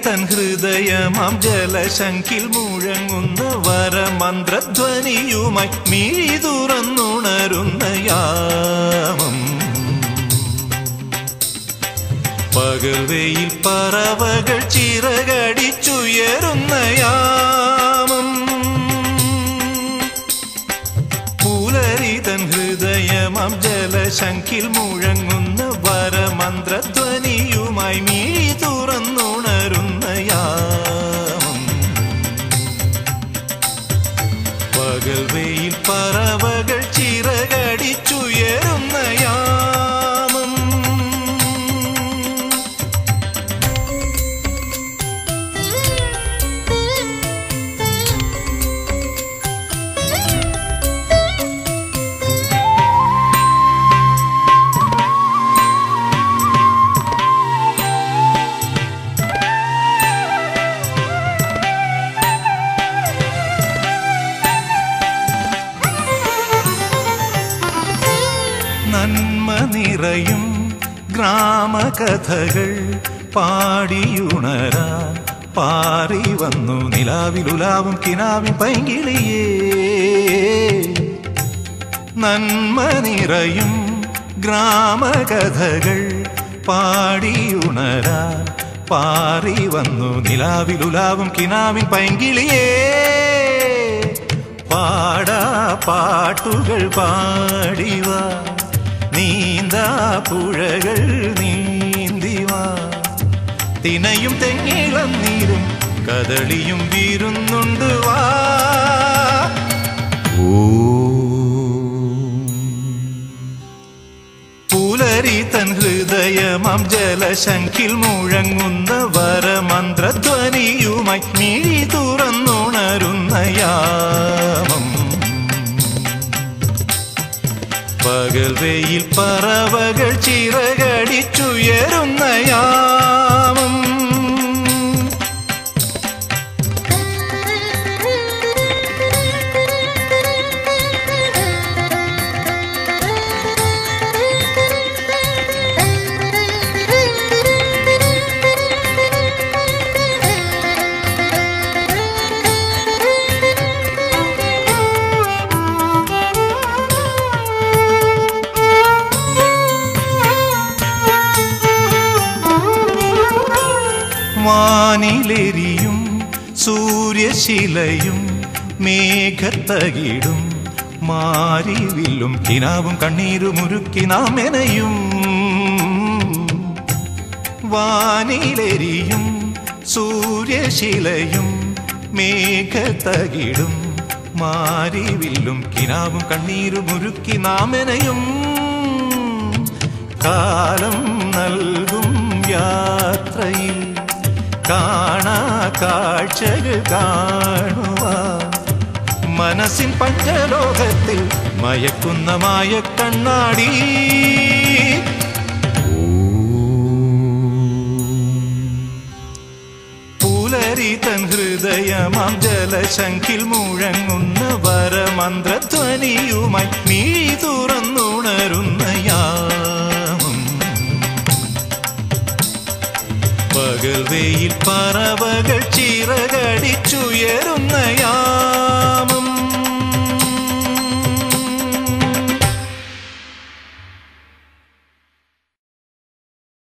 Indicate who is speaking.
Speaker 1: തൻ ഹൃദയമാം ജലശങ്കിൽ മുഴങ്ങുന്ന വരമന്ത്രധ്വനിയുമായി മിഴി തുറന്നുണരുന്ന യാമം പകൽ വെയിൽ പറവകൾ ചിറകടിച്ചുയരുന്ന യാമം പുലരി തൻ ഹൃദയമാം ജലശങ്കിൽ മുഴങ്ങുന്ന വരമന്ത്രധ്വനിയുമായി മിഴി തുറന്നുണരുന്ന യാമം പകൽ വെയിൽ പറവകൾ ചിറകടിച്ചുയരുന്ന യാമം നന്മ നിറയും ഗ്രാമകഥകൾ പാടിയുണരാ പാറി വന്നു നിലാവിലുലാവും കിനാവിൻ പൈങ്കിളിയേ നന്മ നിറയും ഗ്രാമകഥകൾ പാടിയുണരാ പാറി വന്നു നിലാവിലുലാവും കിനാവിൻ പൈങ്കിളിയേ പാടാ പാട്ടുകൾ പാടിവാ നീന്താ പുഴകൾ നീന്തിവാ തിനയും തെങ്ങിളം നീരും കദളിയും വീരുന്നുണ്ട് വാ പുലരി തൻ ഹൃദയമാം ജലശങ്കിൽ മുഴങ്ങുന്ന വരമന്ത്രധ്വനിയുമായി മിഴി തുറന്നുണരുന്ന യാമം പകൽ വെയിൽ പറവകൾ ചിറകടിച്ചുയരുന്ന യാമം വാനിലെരിയും സൂര്യശിലയും മേഘത്തകിടും മാരിവില്ലും കിനാവും കണ്ണീരുമുരുക്കി നാം എനയും വാനിലെരിയും സൂര്യശിലയും മേഘത്തകിടും മാരിവില്ലും കിനാവും കണ്ണീരുമുരുക്കി നാം എനയും കാലം നൽകും യാത്രയിൽ കാണാ കാഴ്ചകൾ കാണുക മനസ്സിൻ പഞ്ചലോകത്തിൽ മയക്കുന്ന മായ കണ്ണാടി പുലരി തൻ ഹൃദയമാം ജലശങ്കിൽ മുഴങ്ങുന്ന വരമന്ത്രധ്വനിയുമായി മിഴി തുറന്നുണരുന്ന യാമം പകൽ വെയിൽ പറവകൾ